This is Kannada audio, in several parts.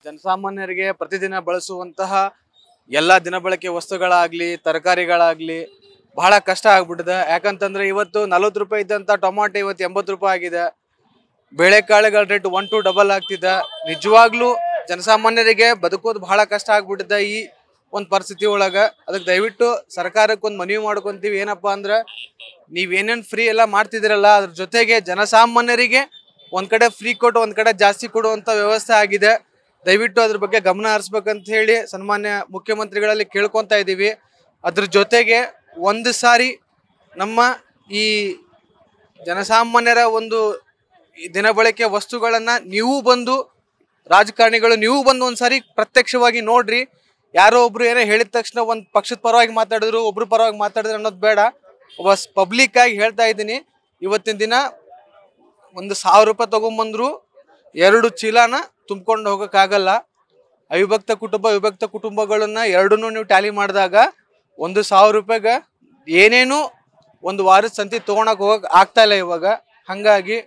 ಜನಸಾಮಾನ್ಯರಿಗೆ ಪ್ರತಿದಿನ ಬಳಸುವಂತಹ ಎಲ್ಲ ದಿನಬಳಕೆ ವಸ್ತುಗಳಾಗ್ಲಿ ತರಕಾರಿಗಳಾಗ್ಲಿ ಬಹಳ ಕಷ್ಟ ಆಗ್ಬಿಟ್ಟಿದೆ ಯಾಕಂತಂದ್ರೆ ಇವತ್ತು ನಲ್ವತ್ತು ರೂಪಾಯಿ ಇದ್ದಂತ ಟೊಮಾಟೊ ಇವತ್ತು ಎಂಬತ್ತು ರೂಪಾಯಿ ಆಗಿದೆ ಬೇಳೆಕಾಳುಗಳ ರೇಟ್ ಒನ್ ಟು ಡಬಲ್ ಆಗ್ತಿದೆ ನಿಜವಾಗ್ಲೂ ಜನಸಾಮಾನ್ಯರಿಗೆ ಬದುಕೋದು ಬಹಳ ಕಷ್ಟ ಆಗ್ಬಿಟ್ಟಿದೆ ಈ ಒಂದು ಪರಿಸ್ಥಿತಿ ಒಳಗ ಅದಕ್ಕೆ ದಯವಿಟ್ಟು ಸರ್ಕಾರಕ್ಕೆ ಒಂದು ಮನವಿ ಮಾಡ್ಕೊಂತೀವಿ ಏನಪ್ಪಾ ಅಂದ್ರೆ ನೀವೇನೇನ್ ಫ್ರೀ ಎಲ್ಲ ಮಾಡ್ತಿದ್ದೀರಲ್ಲ ಅದ್ರ ಜೊತೆಗೆ ಜನಸಾಮಾನ್ಯರಿಗೆ ಒಂದ್ ಕಡೆ ಫ್ರೀ ಕೊಟ್ಟು ಒಂದ್ ಕಡೆ ಜಾಸ್ತಿ ಕೊಡುವಂತ ವ್ಯವಸ್ಥೆ ಆಗಿದೆ ದಯವಿಟ್ಟು ಅದ್ರ ಬಗ್ಗೆ ಗಮನ ಹರಿಸ್ಬೇಕಂತ ಹೇಳಿ ಸನ್ಮಾನ್ಯ ಮುಖ್ಯಮಂತ್ರಿಗಳಲ್ಲಿ ಕೇಳ್ಕೊಂತ ಇದ್ದೀವಿ ಅದ್ರ ಜೊತೆಗೆ ಒಂದು ಸಾರಿ ನಮ್ಮ ಈ ಜನಸಾಮಾನ್ಯರ ಒಂದು ಈ ದಿನಬಳಕೆ ವಸ್ತುಗಳನ್ನ ನೀವು ಬಂದು ರಾಜಕಾರಣಿಗಳು ನೀವು ಬಂದು ಒಂದ್ಸಾರಿ ಪ್ರತ್ಯಕ್ಷವಾಗಿ ನೋಡ್ರಿ ಯಾರೋ ಒಬ್ರು ಏನೋ ಹೇಳಿದ ತಕ್ಷಣ ಒಂದ್ ಪಕ್ಷದ ಪರವಾಗಿ ಮಾತಾಡಿದ್ರು ಒಬ್ರು ಪರವಾಗಿ ಮಾತಾಡಿದ್ರು ಅನ್ನೋದು ಬೇಡ ಒಬ್ಬ ಪಬ್ಲಿಕ್ ಆಗಿ ಹೇಳ್ತಾ ಇದ್ದೀನಿ ಇವತ್ತಿನ ದಿನ ಒಂದು ಸಾವಿರ ರೂಪಾಯಿ ತಗೊಂಬಂದ್ರು ಎರಡು ಚೀಲನ ತುಂಬ್ಕೊಂಡು ಹೋಗೋಕ್ಕಾಗಲ್ಲ ಅವಿಭಕ್ತ ಕುಟುಂಬ ವಿಭಕ್ತ ಕುಟುಂಬಗಳನ್ನ ಎರಡನ್ನೂ ನೀವು ಟ್ಯಾಲಿ ಮಾಡಿದಾಗ ಒಂದು ಸಾವಿರ ರೂಪಾಯಿಗೆ ಏನೇನು ಒಂದು ವಾರದ ಸಂತಿ ತೊಗೊಳಕ್ ಹೋಗಕ್ ಆಗ್ತಾ ಇಲ್ಲ ಇವಾಗ ಹಂಗಾಗಿ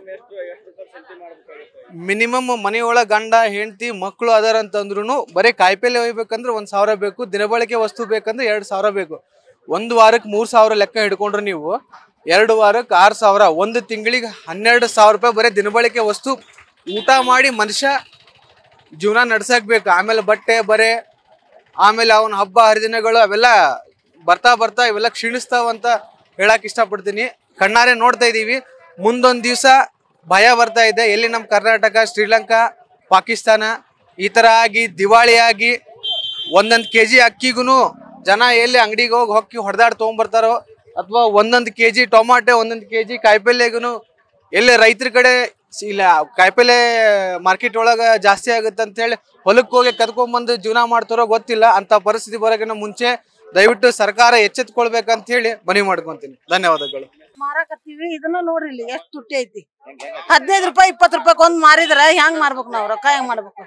ಮಿನಿಮಮ್ ಮನೆಯೊಳಗ ಗಂಡ ಹೆಂಡತಿ ಮಕ್ಕಳು ಅದಾರ ಅಂತಂದ್ರು ಬರೀ ಕಾಯಿಪಲ್ಲೆ ಒಯ್ಬೇಕಂದ್ರೆ ಒಂದ್ ಸಾವಿರ ಬೇಕು ದಿನಬಳಕೆ ವಸ್ತು ಬೇಕಂದ್ರೆ ಎರಡ್ ಸಾವಿರ ಬೇಕು ಒಂದು ವಾರಕ್ಕೆ ಮೂರ್ ಸಾವಿರ ಲೆಕ್ಕ ಹಿಡ್ಕೊಂಡ್ರೆ ನೀವು ಎರಡು ವಾರಕ್ಕೆ ಆರು ಸಾವಿರ ಒಂದು ತಿಂಗಳಿಗೆ ಹನ್ನೆರಡು ಸಾವಿರ ರೂಪಾಯಿ ಬರೀ ದಿನಬಳಕೆ ವಸ್ತು ಊಟ ಮಾಡಿ ಮನುಷ್ಯ ಜೀವನ ನಡ್ಸಕ್ ಬೇಕು ಆಮೇಲೆ ಬಟ್ಟೆ ಬರೆ ಆಮೇಲೆ ಅವನ ಹಬ್ಬ ಹರಿದಿನಗಳು ಅವೆಲ್ಲ ಬರ್ತಾ ಬರ್ತಾ ಇವೆಲ್ಲ ಕ್ಷೀಣಿಸ್ತಾವಂತ ಹೇಳಕ್ ಇಷ್ಟಪಡ್ತೀನಿ ಕಣ್ಣಾರೆ ನೋಡ್ತಾ ಇದೀವಿ ಮುಂದೊಂದ್ ದಿವಸ ಭಯ ಬರ್ತಾ ಇದೆ ಎಲ್ಲಿ ನಮ್ಮ ಕರ್ನಾಟಕ ಶ್ರೀಲಂಕಾ ಪಾಕಿಸ್ತಾನ ಈ ತರ ಆಗಿ ದಿವಾಳಿ ಆಗಿ ಒಂದೊಂದ್ ಕೆ ಜಿ ಅಕ್ಕಿಗೂ ಜನ ಎಲ್ಲಿ ಅಂಗಡಿಗೆ ಹೋಗಿ ಹೊಕ್ಕಿ ಹೊಡೆದಾಡ್ ತೊಗೊಂಬರ್ತಾರೋ ಅಥವಾ ಒಂದೊಂದು ಕೆ ಜಿ ಟೊಮಾಟೊ ಒಂದೊಂದು ಕೆ ಜಿ ಕಾಯಿಪಲ್ಲೆಗೂ ಎಲ್ಲಿ ರೈತರ ಕಡೆ ಸಿ- ಇಲ್ಲ ಕಾಯಿಪಲ್ಲೆ ಮಾರ್ಕೆಟ್ ಒಳಗ ಜಾಸ್ತಿ ಆಗುತ್ತೆ ಅಂತ ಹೇಳಿ ಹೊಲಕ್ಕೆ ಹೋಗಿ ಕದ್ಕೊಂಡ್ಬಂದು ಜೀವನ ಮಾಡ್ತಾರೋ ಗೊತ್ತಿಲ್ಲ ಅಂತ ಪರಿಸ್ಥಿತಿ ಬರೋಕಿನ ಮುಂಚೆ ದಯವಿಟ್ಟು ಸರ್ಕಾರ ಎಚ್ಚೆತ್ಕೊಳ್ಬೇಕಂತ ಹೇಳಿ ಮನವಿ ಮಾಡ್ಕೊಂತೀನಿ ಧನ್ಯವಾದಗಳು ಮಾರಾಕತ್ತೀವಿ ಇದನ್ನ ನೋಡ್ರಿ ಇಲ್ಲಿ ಎಷ್ಟು ತುಟ್ಟಿ ಐತಿ ಹದಿನೈದು ರೂಪಾಯಿ ಇಪ್ಪತ್ತು ರೂಪಾಯಿ ಒಂದ್ ಮಾರಿದ್ರ ಹೆಂಗ್ ಮಾರ್ಬೇಕು ನಾವ್ ರೊಕ್ಕ ಹೆಂಗ್ ಮಾಡ್ಬೇಕು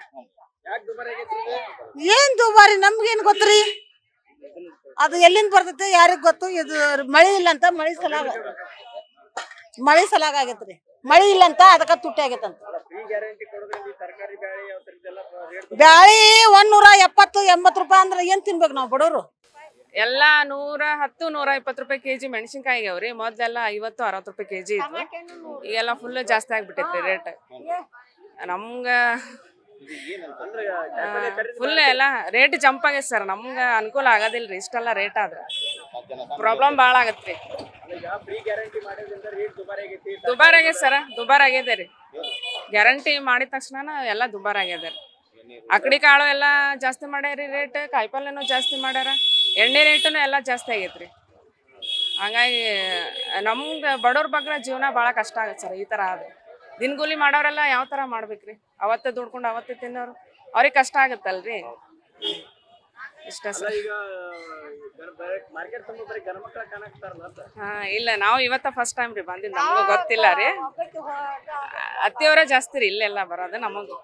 ಏನ್ ದುಬಾರಿ ನಮ್ಗೇನ್ ಗೊತ್ತ್ರಿ ಅದು ಎಲ್ಲಿಂದ ಬರ್ತೈತೆ ಯಾರಿಗ್ ಗೊತ್ತು ಇದು ಮಳಿ ಇಲ್ಲ ಅಂತ ಮಳಿ ಸಲಾಗ ಮಳಿ ಸಲಾಗ ಆಗೈತ್ರಿ ಮಳಿ ಇಲ್ಲ ಅಂತ ಅದಕ್ಕ ತುಟ್ಟಿ ಆಗೈತಂತ ಬ್ಯಾಳಿ ಒಂದ್ ನೂರ ಎಪ್ಪತ್ತು ಎಂಬತ್ತು ರೂಪಾಯಿ ಅಂದ್ರೆ ಏನ್ ತಿನ್ಬೇಕು ನಾವ್ ಬಡವ್ರು ಎಲ್ಲಾ ನೂರ ಹತ್ತು ನೂರ ಇಪ್ಪತ್ತು ರೂಪಾಯಿ ಕೆಜಿ ಮೆಣಸಿನ್ಕಾಯಿ ಅವ್ರಿ ಮೊದ್ಲೆಲ್ಲ ಐವತ್ತು ಅರವತ್ತು ರೂಪಾಯಿ ಕೆಜಿ ಇತ್ತು ಈಗೆಲ್ಲ ಫುಲ್ ಜಾಸ್ತಿ ಆಗ್ಬಿಟ್ಟೈತ್ರಿ ರೇಟ್ ನಮ್ಗ ಫುಲ್ ಎಲ್ಲ ರೇಟ್ ಜಂಪ್ ಆಗೈತೆ ಸರ್ ನಮ್ಗ ಅನುಕೂಲ ಆಗೋದಿಲ್ರಿ ಇಷ್ಟೆಲ್ಲ ರೇಟ್ ಆದ್ರೆ ಪ್ರಾಬ್ಲಮ್ ಭಾಳ ಆಗತ್ರಿ ದುಬಾರ್ ಆಗೈತೆ ಸರ್ ದುಬಾರ್ ಆಗ್ಯದ ರೀ ಗ್ಯಾರಂಟಿ ಮಾಡಿದ ತಕ್ಷಣ ಎಲ್ಲ ದುಬಾರ್ ಆಗ್ಯದ ರೀ ಅಕಡಿ ಕಾಳು ಎಲ್ಲ ಜಾಸ್ತಿ ಮಾಡ್ಯಾರಿ ರೇಟ್ ಕಾಯಿಪಲ್ಯನೂ ಜಾಸ್ತಿ ಮಾಡ್ಯಾರ ಎಣ್ಣೆ ರೇಟನು ಎಲ್ಲ ಜಾಸ್ತಿ ಆಗೈತ್ರಿ ಹಂಗಾಗಿ ನಮ್ಗೆ ಬಡವ್ರ ಬಗ್ಗೆ ಜೀವನ ಭಾಳ ಕಷ್ಟ ಆಗತ್ತೆ ಸರ್ ಈ ಥರ ಆದ್ರೆ ದಿನಗೂಲಿ ಮಾಡೋರೆಲ್ಲ ಯಾವ ಥರ ಮಾಡ್ಬೇಕ್ರಿ ಅವತ್ತೇ ದುಡ್ಕೊಂಡು ಅವತ್ತೇ ತಿನ್ನೋರು ಅವ್ರಿಗೆ ಕಷ್ಟ ಆಗತ್ತಲ್ರಿ ಇಷ್ಟ ಸರ್ ಹಾ ಇಲ್ಲ ನಾವು ಇವತ್ತ ಫಸ್ಟ್ ಟೈಮ್ ರೀ ಬಂದಿದ್ದು ನಮಗೂ ಗೊತ್ತಿಲ್ಲ ರೀ ಅತ್ತಿಯವರೇ ಜಾಸ್ತಿ ರೀ ಇಲ್ಲೆಲ್ಲ ಬರೋದು ನಮಗೂ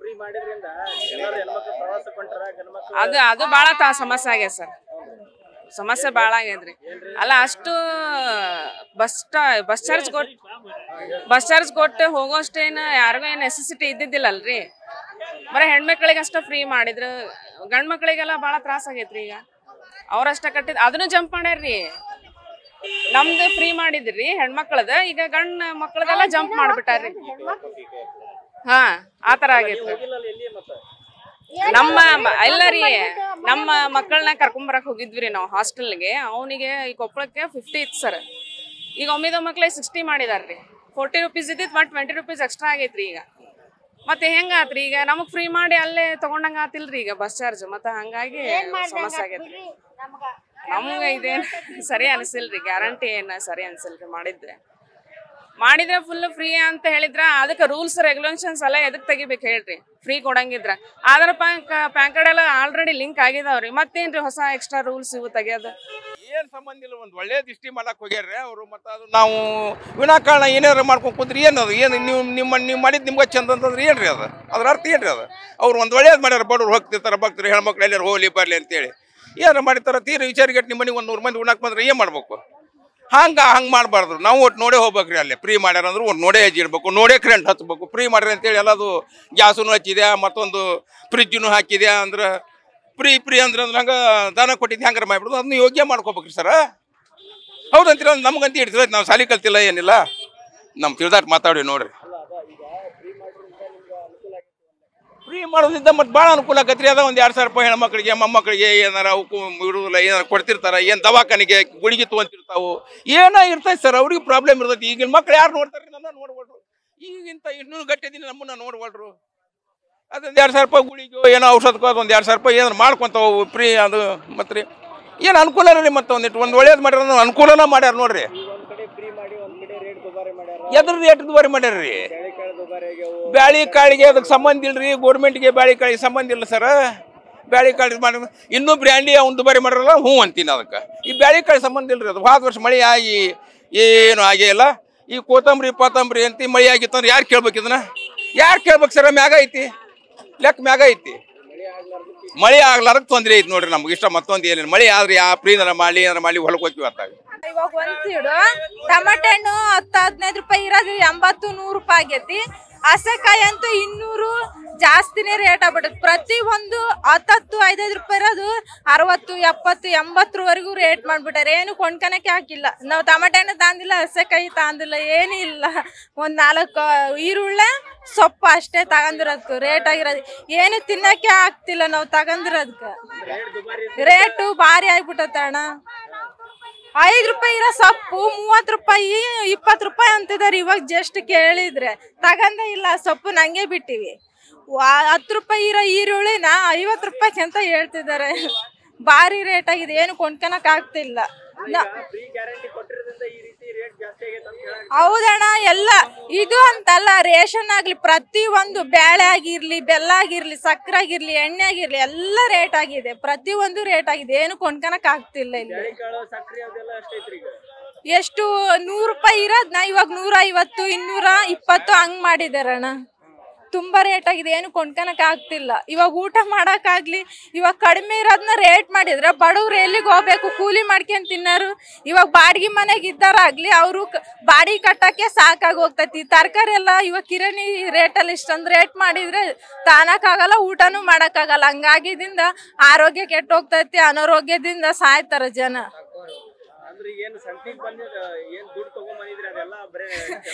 ಅದು ಅದು ಭಾಳ ತಾ ಸಮಸ್ಯೆ ಆಗ್ಯದ ಸರ್ ಸಮಸ್ಯೆ ಭಾಳ ಆಗ್ಯದ್ರಿ ಅಲ್ಲ ಅಷ್ಟು ಬಸ್ ಬಸ್ ಚಾರ್ಜ್ ಕೊಟ್ಟು ಬಸ್ ಚಾರ್ಜ್ ಕೊಟ್ಟು ಹೋಗೋಷ್ಟೇನು ಯಾರಿಗೂ ಏನು ನೆಸೆಸಿಟಿ ಇದ್ದಿದ್ದಿಲ್ಲಲ್ರಿ ಬರೀ ಹೆಣ್ಮಕ್ಳಿಗೆ ಅಷ್ಟ ಫ್ರೀ ಮಾಡಿದ್ರು ಗಂಡ್ ಮಕ್ಳಿಗೆಲ್ಲ ಭಾಳ ತ್ರಾಸ ಆಗೈತ್ರಿ ಈಗ ಅವ್ರಷ್ಟ ಕಟ್ಟಿದ್ ಅದನ್ನು ಜಂಪ್ ಮಾಡ್ಯಾರ್ರಿ ನಮ್ದು ಫ್ರೀ ಮಾಡಿದ್ರಿ ಹೆಣ್ಮಕ್ಳದ ಈಗ ಗಂಡ್ ಮಕ್ಳದೆಲ್ಲ ಜಂಪ್ ಮಾಡ್ಬಿಟ್ಟಾರ್ರಿ ಹಾ ಆ ತರ ಆಗೈತ್ರಿ ನಮ್ಮ ಮ- ಇಲ್ಲ ರೀ ನಮ್ಮ ಮಕ್ಕಳನ್ನ ಕರ್ಕೊಂಬರಕ್ ಹೋಗಿದ್ವಿ ರೀ ನಾವು ಹಾಸ್ಟೆಲ್ಗೆ ಅವನಿಗೆ ಈ ಕೊಪ್ಪಳಕ್ಕೆ ಫಿಫ್ಟಿ ಇತ್ತು ಸರ್ ಈಗ ಒಮ್ಮಿದ ಮಕ್ಳಿಗೆ ಸಿಕ್ಸ್ಟಿ ಮಾಡಿದಾರ್ರಿ ಫೋರ್ಟಿ ರುಪೀಸ್ ಇದ್ದಿತ್ತು ಮತ್ತೆ ಟ್ವೆಂಟಿ ರುಪೀಸ್ ಎಕ್ಸ್ಟ್ರಾ ಆಗೈತ್ರಿ ಈಗ ಮತ್ತೆ ಹೆಂಗಾತ್ರಿ ಈಗ ನಮಗ್ ಫ್ರೀ ಮಾಡಿ ಅಲ್ಲೇ ತಗೊಂಡಂಗ ಆತಿಲ್ರಿ ಈಗ ಬಸ್ ಚಾರ್ಜ್ ಮತ್ತೆ ಹಂಗಾಗಿ ಸಮಸ್ಯೆ ಆಗೈತ್ರಿ ನಮ್ಗೆ ಇದೇನ್ ಸರಿ ಅನಿಸಿಲ್ರಿ ಗ್ಯಾರಂಟಿ ಏನ ಸರಿ ಅನ್ಸಿಲ್ರಿ ಮಾಡಿದ್ರೆ ಮಾಡಿದ್ರೆ ಫುಲ್ ಫ್ರೀ ಅಂತ ಹೇಳಿದ್ರ ಅದಕ್ಕೆ ರೂಲ್ಸ್ ರೆಗ್ಯುಲೇಷನ್ಸ್ ಎಲ್ಲ ಎದಕ್ ತೆಗಿಬೇಕು ಹೇಳ್ರಿ ಫ್ರೀ ಕೊಡಂಗಿದ್ರ ಆಧಾರ್ ಪ್ಯಾನ್ ಪ್ಯಾನ್ ಕಾರ್ಡ್ ಎಲ್ಲ ಆಲ್ರೆಡಿ ಲಿಂಕ್ ಆಗಿದಾವ್ರಿ ಮತ್ತೇನ್ರಿ ಹೊಸ ಎಕ್ಸ್ಟ್ರಾ ರೂಲ್ಸ್ ಇವು ತೆಗಿಯೋದು ಏನ್ ಸಂಬಂಧ ಇಲ್ಲ ಒಂದು ಒಳ್ಳೆ ದೃಷ್ಟಿ ಮಾಡಕ್ ಹೋಗ್ಯಾರ್ರಿ ಅವರು ಮತ್ತೆ ಅದು ನಾವು ವಿನಾಕಾರಣ ಏನಾರ ಮಾಡ್ಕೊಂಡು ಕುಂತ್ರಿ ಏನದು ಏನು ನೀವು ನಿಮ್ಮ ನೀವು ಮಾಡಿದ್ ನಿಮ್ಗೆ ಚಂದ ಅಂತಂದ್ರೆ ಏನ್ರಿ ಅದು ಅದ್ರ ಅರ್ಥ ಏನ್ರಿ ಅದು ಅವ್ರು ಒಂದು ಒಳ್ಳೇದು ಮಾಡ್ಯಾರ ಬಡವ್ರು ಹೋಗ್ತಿರ್ತಾರೆ ಭಕ್ತರು ಹೆಣ್ಮಕ್ಳು ಎಲ್ಲಾರು ಹೋಗ್ಲಿ ಬರ್ಲಿ ಅಂತೇಳಿ ಏನಾರ ಮಾಡಿರ್ತಾರ ತೀರ ವಿಚಾರಗಟ್ಟು ನಿಮ್ಮ ಮನೆಗೆ ಒಂದು ನೂರು ಮಂದಿ ಉಣ್ಣಾಕ್ ಬಂದ್ರೆ ಏನು ಮಾಡ್ಬೇಕು ಹಂಗ ಹಂಗೆ ಮಾಡಬಾರ್ದು ನಾವು ಒಟ್ಟು ನೋಡೇ ಹೋಗ್ಬೇಕ್ರಿ ಅಲ್ಲಿ ಫ್ರೀ ಮಾಡ್ಯಾರ ಅಂದ್ರೆ ಒಟ್ಟು ನೋಡೇ ಹೆಜ್ಜೆ ಇಡ್ಬೇಕು ನೋಡೇ ಕರೆಂಟ್ ಹಚ್ಬೇಕು ಫ್ರೀ ಮಾಡ್ಯಾರ ಅಂತೇಳಿ ಎಲ್ಲದು ಗ್ಯಾಸನ್ನು ಹಚ್ಚಿದೆ ಮತ್ತೊಂದು ಫ್ರಿಜ್ಜನ್ನು ಹಾಕಿದೆ ಅಂದ್ರೆ ಫ್ರೀ ಫ್ರೀ ಅಂದ್ರೆ ಅಂದ್ರೆ ಹಂಗೆ ದನ ಕೊಟ್ಟಿದ್ದು ಹಂಗಾರ ಮಾಡ್ಬಿಡೋದು ಅದನ್ನ ಯೋಗ್ಯ ಮಾಡ್ಕೋಬೇಕ್ರಿ ಸರ ಹೌದಂತೀರ ನಮ್ಗಂತ ಹಿಡ್ತದೆ ನಾವು ಸಾಲಿ ಕಲ್ತಿಲ್ಲ ಏನಿಲ್ಲ ನಮ್ಮ ತಿಳಿದಾಟ್ ಮಾತಾಡಿ ನೋಡ್ರಿ ಫ್ರೀ ಮಾಡೋದ್ರಿಂದ ಮತ್ತೆ ಭಾಳ ಅನುಕೂಲ ಆಕತ್ರಿ ಅದ ಒಂದು ಎರಡು ಸಾವಿರ ರೂಪಾಯಿ ಹೆಣ್ಮಕ್ಳಿಗೆ ಮೊಮ್ಮಕ್ಕಳಿಗೆ ಏನಾರ ಅವಕ್ಕೂ ಇಡುದಿಲ್ಲ ಏನಾರ ಕೊಡ್ತಿರ್ತಾರ ಏನು ದವಾಖಾನಿಗೆ ಗುಳಿಗೆ ತೊಗೊಂತಿರ್ತಾವು ಏನೋ ಇರ್ತೈತೆ ಸರ್ ಅವ್ರಿಗೆ ಪ್ರಾಬ್ಲಮ್ ಇರ್ತೈತಿ ಈಗಿನ ಮಕ್ಳು ಯಾರು ನೋಡ್ತಾರೆ ನನ್ನ ನೋಡ್ಕೊಳ್ರು ಈಗಿಂತ ಇನ್ನೂ ಗಟ್ಟಿ ದಿನ ನಮ್ಮನ್ನ ನೋಡ್ಕೊಳ್ರು ಅದೊಂದು ಎರಡು ಸಾವಿರ ರೂಪಾಯಿ ಗುಳಿಗೆ ಏನೋ ಔಷಧಕ್ಕೋ ಅದೊಂದು ಎರಡು ಸಾವಿರ ರೂಪಾಯಿ ಏನಾರು ಮಾಡ್ಕೊಂತಾವು ಫ್ರೀ ಅದು ಮತ್ತೆ ರೀ ಏನು ಅನುಕೂಲ ರೀ ಮತ್ತೆ ಒಂದಿಟ್ಟು ಒಂದು ಒಳ್ಳೇದು ಮಾಡ್ಯಾರ ಅನುಕೂಲನ ಮಾಡ್ಯಾರ ನೋಡ್ರಿ ಎದ್ರ ರೇಟ್ ದುಬಾರಿ ಮಾಡ್ಯಾರ್ರಿ ಬ್ಯಾಳಿ ಕಾಳಿಗೆ ಅದಕ್ಕೆ ಸಂಬಂಧ ಇಲ್ರಿ ಗೋರ್ಮೆಂಟ್ಗೆ ಬ್ಯಾಳಿ ಕಾಳಿಗೆ ಸಂಬಂಧ ಇಲ್ಲ ಸರ್ ಬ್ಯಾಳಿ ಕಾಳಿ ಮಾಡಿ ಇನ್ನೂ ಬ್ರ್ಯಾಂಡಿ ಅವ್ನು ದುಬಾರಿ ಮಾಡ್ರಲ್ಲ ಹ್ಞೂ ಅಂತೀನಿ ಅದಕ್ಕೆ ಈ ಬ್ಯಾಳಿ ಕಾಳಿ ಸಂಬಂಧ ಇಲ್ರಿ ಅದು ಹೋದ ವರ್ಷ ಮಳೆ ಆಗಿ ಏನು ಆಗೇ ಇಲ್ಲ ಈ ಕೊತ್ತಂಬರಿ ಪಾತಂಬರಿ ಅಂತ ಮಳೆ ಆಗಿತ್ತು ಅಂದ್ರೆ ಯಾರು ಕೇಳ್ಬೇಕು ಇದನ್ನ ಯಾರು ಕೇಳ್ಬೇಕು ಸರ್ ಮ್ಯಾಗ ಐತಿ ಲೆಕ್ಕ ಮ್ಯಾಗ ಐತಿ ಮಳೆ ಆಗ್ಲಾರಕ್ಕೆ ತೊಂದರೆ ಐತಿ ನೋಡ್ರಿ ನಮ್ಗೆ ಇಷ್ಟ ಮತ್ತೊಂದು ಏನಿಲ್ಲ ಮಳೆ ಆದ್ರೆ ಯಾ ಪ್ರೀನಾರ ಮಾಡಲಿ ಏನಾರ ಮಾಡಲಿ ಹೊಲಕ್ಕೆ ಹೋಗ್ತೀವಿ ಅತ್ತಾಗ ಇವಾಗ ಒಂದ್ ಸೀಡು ಟಮಾಟೆ ಹಣ್ಣು ಹತ್ತು ಹದಿನೈದು ರೂಪಾಯಿ ಇರೋದು ಎಂಬತ್ತು ನೂರು ರೂಪಾಯಿ ಆಗೈತಿ ಹಸೆಕಾಯಿ ಅಂತೂ ಇನ್ನೂರು ಜಾಸ್ತಿನೇ ರೇಟ್ ಆಗ್ಬಿಡುತ್ತೆ ಪ್ರತಿ ಒಂದು ಹತ್ತತ್ತು ಐದೈದು ರೂಪಾಯಿ ಇರೋದು ಅರವತ್ತು ಎಪ್ಪತ್ತು ಎಂಬತ್ತರವರೆಗೂ ರೇಟ್ ಮಾಡ್ಬಿಟ್ಟಾರೆ ಏನು ಕೊಂಡ್ಕೊಳಕ್ಕೆ ಹಾಕಿಲ್ಲ ನಾವು ಟಮಾಟೆ ಹಣ್ಣು ತಾಂದಿಲ್ಲ ಹಸೆಕಾಯಿ ತಾಂದಿಲ್ಲ ಏನೂ ಇಲ್ಲ ಒಂದು ನಾಲ್ಕು ಈರುಳ್ಳೆ ಸೊಪ್ಪು ಅಷ್ಟೇ ತಗೊಂಡಿರೋದಕ್ಕೆ ರೇಟ್ ಆಗಿರೋದು ಏನು ತಿನ್ನಕ್ಕೆ ಆಗ್ತಿಲ್ಲ ನಾವು ತಗೊಂಡಿರೋದಕ್ಕೆ ರೇಟು ಭಾರಿ ಆಗ್ಬಿಟ್ಟತ್ತೆ ಅಣ್ಣ ಐದು ರೂಪಾಯಿ ಇರೋ ಸೊಪ್ಪು ಮೂವತ್ತು ರೂಪಾಯಿ ಇಪ್ಪತ್ತು ರೂಪಾಯಿ ಅಂತಿದಾರೆ ಇವಾಗ ಜಸ್ಟ್ ಕೇಳಿದ್ರೆ ತಗಂದೇ ಇಲ್ಲ ಸೊಪ್ಪು ನಂಗೆ ಬಿಟ್ಟಿವಿ ವಾ- ಹತ್ತು ರೂಪಾಯಿ ಇರೋ ಈರುಳ್ಳಿನ ಐವತ್ತು ರೂಪಾಯಿ ಅಂತ ಹೇಳ್ತಿದ್ದಾರೆ ಭಾರಿ ರೇಟ್ ಆಗಿದೆ ಏನು ಕೊಂಡ್ಕೊಳಕ್ ಆಗ್ತಿಲ್ಲ ನ- ಹೌದಣ್ಣ ಎಲ್ಲ ಇದು ಅಂತಲ್ಲ ರೇಷನ್ ಆಗ್ಲಿ ಪ್ರತಿ ಒಂದು ಬೇಳೆ ಆಗಿರ್ಲಿ ಬೆಲ್ಲ ಆಗಿರ್ಲಿ ಸಕ್ಕರೆ ಆಗಿರ್ಲಿ ಎಣ್ಣೆ ಆಗಿರ್ಲಿ ಎಲ್ಲ ರೇಟ್ ಆಗಿದೆ ಪ್ರತಿ ಒಂದು ರೇಟ್ ಆಗಿದೆ ಏನು ಕೊಂಡ್ಕೊಳಕ್ ಆಗ್ತಿಲ್ಲ ಇಲ್ಲಿ ಎಷ್ಟು ನೂರು ರೂಪಾಯಿ ಇರೋದ್ನ ಇವಾಗ ನೂರ ಐವತ್ತು ಇನ್ನೂರ ಇಪ್ಪತ್ತು ಹಂಗ್ ಮಾಡಿದಾರಣ್ಣ ತುಂಬಾ ರೇಟ್ ಆಗಿದೆ ಏನು ಕೊಂಡ್ಕೊಳಕ್ ಆಗ್ತಿಲ್ಲ ಇವಾಗ ಊಟ ಮಾಡಕ್ಕಾಗ್ಲಿ ಇವಾಗ ಕಡಿಮೆ ಇರೋದನ್ನ ರೇಟ್ ಮಾಡಿದ್ರೆ ಬಡವ್ರು ಎಲ್ಲಿಗೆ ಹೋಗ್ಬೇಕು ಕೂಲಿ ಮಾಡ್ಕೊಂಡ್ ತಿನ್ನೋರು ಇವಾಗ ಬಾಡಿಗೆ ಮನೆಗೆ ಇದ್ದಾರಾಗ್ಲಿ ಅವರು ಬಾಡಿಗೆ ಕಟ್ಟಕ್ಕೆ ಸಾಕಾಗಿ ಹೋಗ್ತೈತಿ ತರಕಾರಿ ಎಲ್ಲ ಇವಾಗ ಕಿರಾಣಿ ರೇಟಲ್ಲಿ ಇಷ್ಟೊಂದು ರೇಟ್ ಮಾಡಿದ್ರೆ ತಾನಕ್ಕಾಗಲ್ಲ ಊಟನೂ ಮಾಡಕ್ಕಾಗಲ್ಲ ಹಂಗಾಗಿದಿಂದ ಆರೋಗ್ಯ ಕೆಟ್ಟ ಹೋಗ್ತೈತಿ ಅನಾರೋಗ್ಯದಿಂದ ಸಾಯ್ತಾರ ಜನ ಅಂದ್ರೆ ಈಗ ಏನು ಸಂತಿಗ್ ಬಂದ ಏನ್ ದುಡ್ಡು ತಗೊಂಬಂದಿದ್ರಿ ಅದೆಲ್ಲ ಬರೇ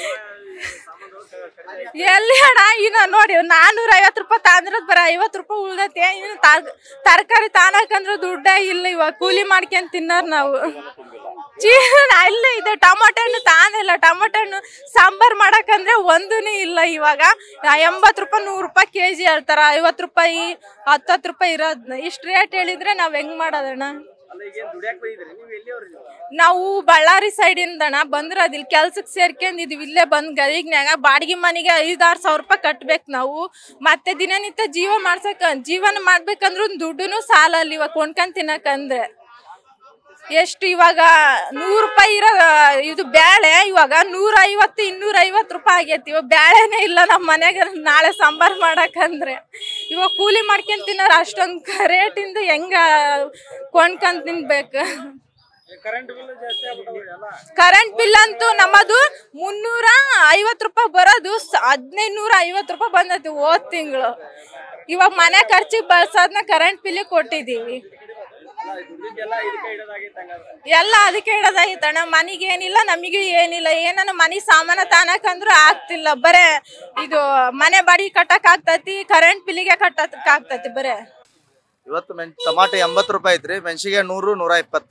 ಎಲ್ಲಿ ಅಣ್ಣ ಇನ್ನ ನೋಡಿ ನಾನೂರ ಐವತ್ತು ರೂಪಾಯಿ ತಾಂದ್ರದ್ ಬರ ಐವತ್ತು ರೂಪಾಯಿ ಉಳ್ದೈತಿ ಇನ್ನು ತರಕಾರಿ ತಾನಕಂದ್ರ ದುಡ್ಡೇ ಇಲ್ಲ ಇವಾಗ ಕೂಲಿ ಮಾಡ್ಕೊಂಡ್ ತಿನ್ನೋರ್ ನಾವು ಜೀವನ ಅಲ್ಲೇ ಇದೆ ಟೊಮೊಟೊ ಹಣ್ಣು ತಾನಿಲ್ಲ ಟೊಮೊಟೊ ಹಣ್ಣು ಸಾಂಬಾರ್ ಮಾಡಕಂದ್ರೆ ಒಂದೂನೇ ಇಲ್ಲ ಇವಾಗ ಎಂಬತ್ತು ರೂಪಾಯಿ ನೂರು ರೂಪಾಯಿ ಕೆ ಜಿ ಹೇಳ್ತಾರ ಐವತ್ತು ರೂಪಾಯಿ ಹತ್ತತ್ತು ರೂಪಾಯಿ ಇರೋದ್ನ ಇಷ್ಟು ರೇಟ್ ಹೇಳಿದ್ರೆ ನಾವ್ ಹೆಂಗ್ ಮಾಡೋದಣ್ಣ ಅಲ್ಲ ಈಗ ಏನ್ ದುಡ್ಯಾಕ್ ಬಂದಿದ್ರಿ ನೀವು ಎಲ್ಲಿಯವ್ರು ನೀವು ನಾವು ಬಳ್ಳಾರಿ ಸೈಡಿಂದಣ ಬಂದ್ರ ಇಲ್ಲಿ ಕೆಲ್ಸಕ್ಕೆ ಸೇರ್ಕೊಂಡಿದ್ವಿ ಇಲ್ಲೇ ಬಂದ್ ಗದಿಗ್ನ್ಯಾಗ ಬಾಡಿಗೆ ಮನೆಗೆ ಐದಾರು ಸಾವಿರ ರೂಪಾಯಿ ಕಟ್ಬೇಕು ನಾವು ಮತ್ತೆ ದಿನನಿತ್ಯ ಜೀವ ಮಾಡ್ಸಕ್ ಜೀವನ ಮಾಡ್ಬೇಕಂದ್ರೂ ದುಡ್ಡುನು ಸಾಲ ಅಲ್ಲಿ ಇವಾಗ ಕೊಂಡ್ಕೊಂಡ್ ತಿನ್ನಕಂದ್ರೆ ಎಷ್ಟು ಇವಾಗ ನೂರು ರೂಪಾಯಿ ಇರೋ ಇದು ಬ್ಯಾಳೆ ಇವಾಗ ನೂರ ಐವತ್ತು ಇನ್ನೂರ ಐವತ್ತು ರೂಪಾಯಿ ಆಗೈತಿ ಇವಾಗ ಬ್ಯಾಳೆನೇ ಇಲ್ಲ ನಮ್ಮ ಮನೆಗೆ ನಾಳೆ ಸಾಂಬಾರ್ ಮಾಡಕಂದ್ರೆ ಇವಾಗ ಕೂಲಿ ಮಾಡ್ಕೊಂಡ್ ತಿನ್ನೋರು ಅಷ್ಟೊಂದು ರೇಟಿಂದ ಹೆಂಗ ಕೊಂಡ್ಕೊಂಡ್ ತಿನ್ಬೇಕು ಕರೆಂಟ್ ಬಿಲ್ ಜಾಸ್ತಿ ಆಗ್ಬಿಟ್ಟವ್ರಿ ಎಲ್ಲ ಕರೆಂಟ್ ಬಿಲ್ ಅಂತೂ ನಮ್ಮದು ಮುನ್ನೂರ ಐವತ್ತು ರೂಪಾಯಿ ಬರೋದು ಹದಿನೈದು ನೂರ ಐವತ್ತು ರೂಪಾಯಿ ಬಂದೈತಿ ಹೋದ್ ತಿಂಗಳು ಇವಾಗ ಮನೆ ಖರ್ಚಿಗೆ ಬಳಸೋದನ್ನ ಕರೆಂಟ್ ಬಿಲ್ ಕೊಟ್ಟಿದ್ದೀವಿ ದುಡ್ಡಿಗೆಲ್ಲ ಇದಕ್ಕೆ ಇಡೋದಾಗೈತೆ ಹಂಗಾದ್ರೆ ಎಲ್ಲ ಅದಕ್ಕೆ ಇಡೋದಾಗಿತ್ತಣ್ಣ ಮನೆಗೆ ಏನಿಲ್ಲ ನಮಗೆ ಏನಿಲ್ಲ ಏನನ್ನ ಮನೆ ಸಾಮಾನ ತಾನಕಂದ್ರೂ ಆಗ್ತಿಲ್ಲ ಬರೇ ಇದು ಮನೆ ಬಾಡಿಗೆ ಕಟ್ಟಕ್ ಆಗ್ತೈತಿ ಕರೆಂಟ್ ಬಿಲ್ಲಿಗೆ ಕಟ್ಟಕ್ ಆಗ್ತೈತಿ ಬರೇ ಇವತ್ತು ಮೆಣ್ ಟಮಾಟೆ ಎಂಬತ್ತು ರೂಪಾಯಿ ಐತ್ರಿ ಮೆಣಸಿಗೆ ನೂರು ನೂರ ಇಪ್ಪತ್ತು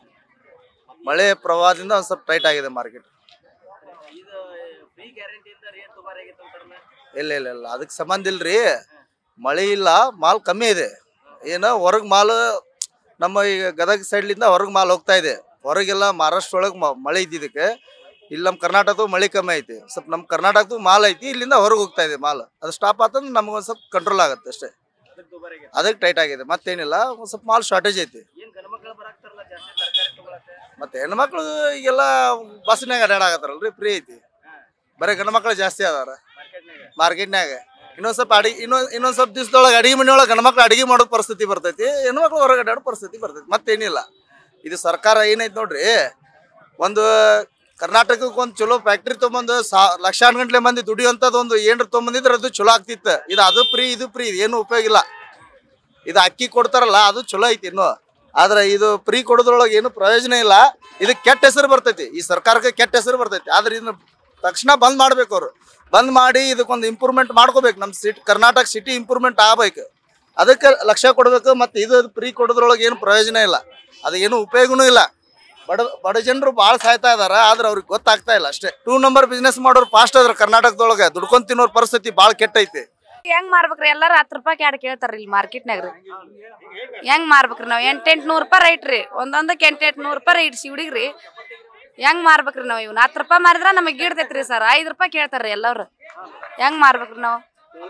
ಮಳೆ ಪ್ರವಾಹದಿಂದ ಒಂದು ಸ್ವಲ್ಪ ಟೈಟ್ ಆಗಿದೆ ಮಾರ್ಕೆಟ್ ಇದು ಫ್ರೀ ಗ್ಯಾರಂಟಿ ಅಂತ ರೇಟ್ ದುಬಾರಿ ಆಗೈತೆ ಅಂತಾರಲ್ಲ ಇಲ್ಲ ಇಲ್ಲ ಇಲ್ಲ ಅದಕ್ಕೆ ಸಂಬಂಧ ಇಲ್ರಿ ಮಳೆ ಇಲ್ಲ ಮಾಲ್ ಕಮ್ಮಿ ಇದೆ ಏನೋ ಹೊರಗೆ ಮಾಲ್ ನಮ್ಮ ಈಗ ಗದಗ ಸೈಡ್ಲಿಂದ ಹೊರಗೆ ಮಾಲ್ ಹೋಗ್ತಾ ಇದೆ ಹೊರಗೆಲ್ಲ ಮಹಾರಾಷ್ಟ್ರ ಒಳಗೆ ಮಳೆ ಇದ್ದಿದ್ದಕ್ಕೆ ಇಲ್ಲಿ ನಮ್ಮ ಕರ್ನಾಟಕದ ಮಳೆ ಕಮ್ಮಿ ಐತಿ ಸ್ವಲ್ಪ ನಮ್ಮ ಕರ್ನಾಟಕದ ಮಾಲ್ ಐತಿ ಇಲ್ಲಿಂದ ಹೊರಗೆ ಹೋಗ್ತಾ ಇದೆ ಮಾಲ್ ಅದು ಸ್ಟಾಪ್ ಆತಂದ್ರೆ ನಮ್ಗೆ ಒಂದು ಸ್ವಲ್ಪ ಕಂಟ್ರೋಲ್ ಆಗುತ್ತೆ ಅಷ್ಟೇ ಅದಕ್ಕೆ ದುಬಾರಿ ಆಗೈತೆ ಅದಕ್ಕೆ ಟೈಟ್ ಆಗಿದೆ ಮತ್ತೇನಿಲ್ಲ ಒಂದು ಸ್ವಲ್ಪ ಮಾಲ್ ಶಾರ್ಟೇಜ್ ಐತಿ ಏನ್ ಗಂಡ್ಮಕ್ಳು ಬರಾಕ್ತಾರಲ್ಲ ಜಾಸ್ತಿ ತರಕಾರಿ ತಗೊಳಕ್ಕೆ ಮತ್ತೆ ಹೆಣ್ಮಕ್ಳು ಈಗೆಲ್ಲ ಬಸ್ನಾಗ ಅಡ್ಡಾಡಕತ್ತಾರಲ್ರಿ ಫ್ರೀ ಐತಿ ಬರೀ ಗಂಡು ಮಕ್ಳು ಜಾಸ್ತಿ ಅದಾರ ಮಾರ್ಕೆಟ್ನಾಗ ಮಾರ್ಕೆಟ್ನಾಗ ಇನ್ನೊಂದ್ ಸ್ವಲ್ಪ ಅಡಿಗೆ ಇನ್ನೊಂದ್ ಇನ್ನೊಂದ್ ಸ್ವಲ್ಪ ದಿವಸದೊಳಗೆ ಅಡಿಗೆ ಮನೆಯೊಳಗೆ ಗಂಡು ಮಕ್ಳು ಅಡಿಗೆ ಮಾಡೋ ಪರಿಸ್ಥಿತಿ ಬರ್ತೈತಿ ಹೆಣ್ಮಕ್ಳು ಹೊರಗೆ ಅಡ್ಡಾಡೋ ಪರಿಸ್ಥಿತಿ ಬರ್ತೈತಿ ಮತ್ತೇನಿಲ್ಲ ಇದು ಸರ್ಕಾರ ಏನೈತಿ ನೋಡ್ರಿ ಒಂದು ಕರ್ನಾಟಕಕ್ಕೆ ಒಂದು ಚಲೋ ಫ್ಯಾಕ್ಟ್ರಿ ತೊಗೊಂಬಂದು ಸಾ ಲಕ್ಷಾನ್ ಗಂಟ್ಲೆ ಮಂದಿ ದುಡಿಯುವಂಥದ್ದು ಒಂದು ಏನ್ರ ತೊಗೊಂಬಂದಿದ್ರೆ ಅದು ಚಲೋ ಆಗ್ತಿತ್ತು ಇದು ಅದು ಫ್ರೀ ಇದು ಫ್ರೀ ಏನು ಉಪಯೋಗ ಇಲ್ಲ ಇದು ಅಕ್ಕಿ ಕೊಡ್ತಾರಲ್ಲ ಅದು ಚಲೋ ಐತಿ ಇನ್ನು ಆದ್ರೆ ಇದು ಫ್ರೀ ಕೊಡೋದ್ರೊಳಗೆ ಏನು ಪ್ರಯೋಜನ ಇಲ್ಲ ಇದು ಕೆಟ್ಟ ಹೆಸರು ಬರ್ತೈತಿ ಈ ಸರ್ಕಾರಕ್ಕೆ ಕೆಟ್ಟ ಹೆಸರು ಬರ್ತೈತಿ ಆದ್ರೆ ಇದನ್ನ ತಕ್ಷಣ ಬಂದ್ ಮಾಡ್ಬೇಕು ಅವ್ರು ಬಂದ್ ಮಾಡಿ ಇದಕ್ಕೊಂದು ಇಂಪ್ರೂವ್ಮೆಂಟ್ ಮಾಡ್ಕೋಬೇಕು ನಮ್ಮ ಸಿಟಿ ಕರ್ನಾಟಕ ಸಿಟಿ ಇಂಪ್ರೂವ್ಮೆಂಟ್ ಆಗ್ಬೇಕು ಅದಕ್ಕೆ ಲಕ್ಷ್ಯ ಕೊಡಬೇಕು ಮತ್ತು ಇದು ಫ್ರೀ ಕೊಡೋದ್ರೊಳಗೆ ಏನು ಪ್ರಯೋಜನ ಇಲ್ಲ ಅದು ಏನು ಉಪಯೋಗನೂ ಇಲ್ಲ ಬಡ ಬಡ ಜನರು ಭಾಳ ಸಾಯ್ತಾ ಇದಾರೆ ಆದ್ರೆ ಅವ್ರಿಗೆ ಗೊತ್ತಾಗ್ತಾ ಇಲ್ಲ ಅಷ್ಟೇ ಟೂ ನಂಬರ್ ಬಿಸ್ನೆಸ್ ಮಾಡೋರು ಫಾಸ್ಟ್ ಅದ್ರ ಕರ್ನಾಟಕದೊಳಗೆ ದುಡ್ಕೊಂಡ್ ತಿನ್ನೋರ್ ಪರಿಸ್ಥಿತಿ ಭಾಳ ಕೆಟ್ಟೈತಿ ಹೆಂಗ್ ಮಾರ್ಬೇಕ್ರಿ ಎಲ್ಲಾರು ಹತ್ತು ರೂಪಾಯಿ ಎರಡು ಕೇಳ್ತಾರ ಇಲ್ಲಿ ಮಾರ್ಕೆಟ್ನಾಗ ರೀ ಹೆಂಗ್ ಮಾರ್ಬೇಕ್ರಿ ನಾವು ಎಂಟೆಂಟು ನೂರು ರೂಪಾಯಿ ರೈಟ್ ರೀ ಒಂದೊಂದಕ್ಕೆ ಎಂಟೆಂಟು ನೂರು ರೂಪಾಯಿ ರೈಟ್ ಸಿವಡಿಗ್ರಿ ಹೆಂಗ್ ಮಾರ್ಬೇಕ್ರಿ ನಾವು ಇವ್ನ ಹತ್ತು ರೂಪಾಯಿ ಮಾರಿದ್ರ ನಮಗೆ ಗಿಡ್ತೈತ್ರಿ ಸರ್ ಐದು ರೂಪಾಯಿ ಕೇಳ್ತಾರ್ರಿ ಎಲ್ಲವ್ರು ಹೆಂಗ್ ಮಾರ್ಬೇಕ್ರಿ ನಾವು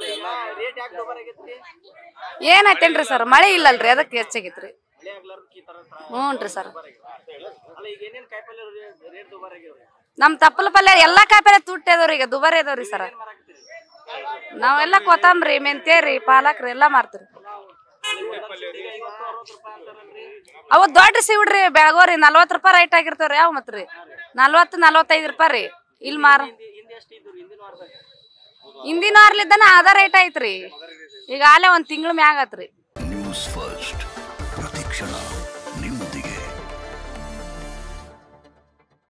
ಏನಾಯ್ತೇನ್ರಿ ಸರ್ ಮಳೆ ಇಲ್ಲಲ್ರಿ ಅದಕ್ಕೆ ಹೆಚ್ಚಾಗೈತ್ರಿ ಹ್ಞೂ ರೀ ಸರ್ ನಮ್ ತಪ್ಪಲ ಪಲ್ಯ ಎಲ್ಲಾ ಕಾಯಿಪಲ್ಲೆ ತುಟ್ಟಿ ಅದಾವ್ರಿ ಈಗ ದುಬಾರಿ ಅದಾವ್ರಿ ಸರ್ ನಾವೆಲ್ಲ ಕೊತ್ತಂಬ್ರಿ ಮೆಂತ್ಯ ರೀ ಪಾಲಕ್ ರೀ ಎಲ್ಲಾ ಮಾರ್ತೀರಿ ಅವು ದೊಡ್ಡ ಸಿವಿಡ್ರಿ ಬೆಳಗೋರಿ ನಲ್ವತ್ತು ರೂಪಾಯಿ ರೈಟ್ ಆಗಿರ್ತಾವ್ರಿ ಯಾವ ಮತ್ರಿ ನಲ್ವತ್ತು ನಲ್ವತ್ತೈದು ರೂಪಾಯಿ ರೀ ಇಲ್ಲಿ ಮಾರ ಹಿಂದಿನ ವಾರ್ಲಿದ್ದಾನ ಅದ ರೇಟ್ ಐತ್ರಿ ಈಗ ಆಲೆ ಒಂದ್ ತಿಂಗಳ ಮ್ಯಾಗ ಆತ್ರಿ ನ್ಯೂಸ್ ಫಸ್ಟ್ ಪ್ರತಿಕ್ಷಣ ನಿಮ್ಮೊಂದಿಗೆ